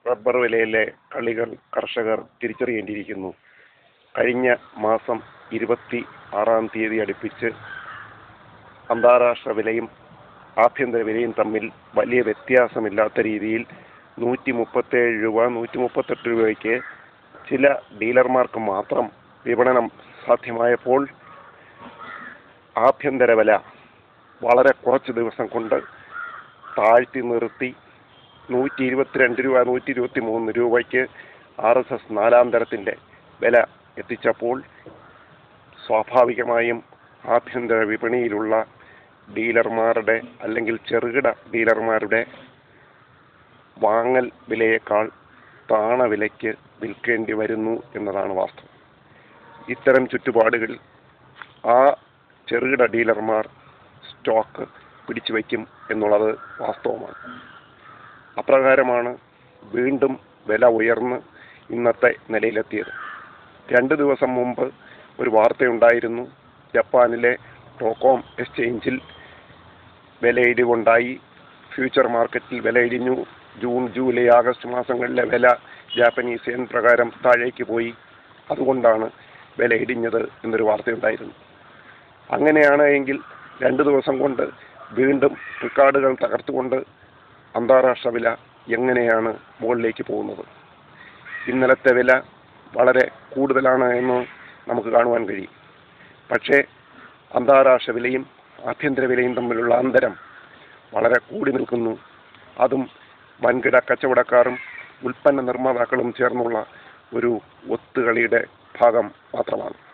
rubber വിലയിലെ കളികൾ കർഷകർ തിരിച്ചറിയേണ്ടിയിരിക്കുന്നു കഴിഞ്ഞ മാസം ഇരുപത്തി ആറാം തീയതി അടുപ്പിച്ച് അന്താരാഷ്ട്ര വിലയും ആഭ്യന്തര വിലയും തമ്മിൽ വലിയ വ്യത്യാസമില്ലാത്ത രീതിയിൽ നൂറ്റി മുപ്പത്തേഴ് രൂപ നൂറ്റി മുപ്പത്തെട്ട് രൂപയ്ക്ക് ചില ഡീലർമാർക്ക് മാത്രം വിപണനം സാധ്യമായപ്പോൾ ആഭ്യന്തര വില വളരെ കുറച്ച് ദിവസം കൊണ്ട് താഴ്ത്തി നിർത്തി നൂറ്റി ഇരുപത്തിരണ്ട് രൂപ നൂറ്റി ഇരുപത്തി മൂന്ന് രൂപയ്ക്ക് ആർ എസ് എസ് നാലാം തരത്തിൻ്റെ വില എത്തിച്ചപ്പോൾ സ്വാഭാവികമായും ആഭ്യന്തര വിപണിയിലുള്ള ഡീലർമാരുടെ അല്ലെങ്കിൽ ചെറുകിട ഡീലർമാരുടെ വാങ്ങൽ വിലയേക്കാൾ താണ വിലയ്ക്ക് വിൽക്കേണ്ടി വരുന്നു എന്നതാണ് വാസ്തവം ഇത്തരം ചുറ്റുപാടുകൾ ആ ചെറുകിട ഡീലർമാർ സ്റ്റോക്ക് പിടിച്ചു വയ്ക്കും എന്നുള്ളത് വാസ്തവമാണ് അപ്രകാരമാണ് വീണ്ടും വില ഉയർന്ന് ഇന്നത്തെ നിലയിലെത്തിയത് രണ്ട് ദിവസം മുമ്പ് ഒരു വാർത്തയുണ്ടായിരുന്നു ജപ്പാനിലെ ടോക്കോം എക്സ്ചേഞ്ചിൽ വിലയിടിവുണ്ടായി ഫ്യൂച്ചർ മാർക്കറ്റിൽ വില ഇടിഞ്ഞു ജൂൺ ജൂലൈ ആഗസ്റ്റ് മാസങ്ങളിലെ വില ജാപ്പനീസ് യെൻ പ്രകാരം താഴേക്ക് പോയി അതുകൊണ്ടാണ് വില ഇടിഞ്ഞത് എന്നൊരു വാർത്തയുണ്ടായിരുന്നു അങ്ങനെയാണ് എങ്കിൽ രണ്ട് ദിവസം കൊണ്ട് വീണ്ടും റെക്കോർഡുകൾ തകർത്തുകൊണ്ട് അന്താരാഷ്ട്ര വില എങ്ങനെയാണ് മുകളിലേക്ക് പോകുന്നത് ഇന്നലത്തെ വില വളരെ കൂടുതലാണ് എന്ന് നമുക്ക് കാണുവാൻ കഴിയും പക്ഷേ അന്താരാഷ്ട്ര വിലയും ആഭ്യന്തര വിലയും തമ്മിലുള്ള അന്തരം വളരെ കൂടി നിൽക്കുന്നു അതും വൻകിട കച്ചവടക്കാരും ഉൽപ്പന്ന നിർമ്മാതാക്കളും ചേർന്നുള്ള ഒരു ഒത്തുകളിയുടെ ഭാഗം മാത്രമാണ്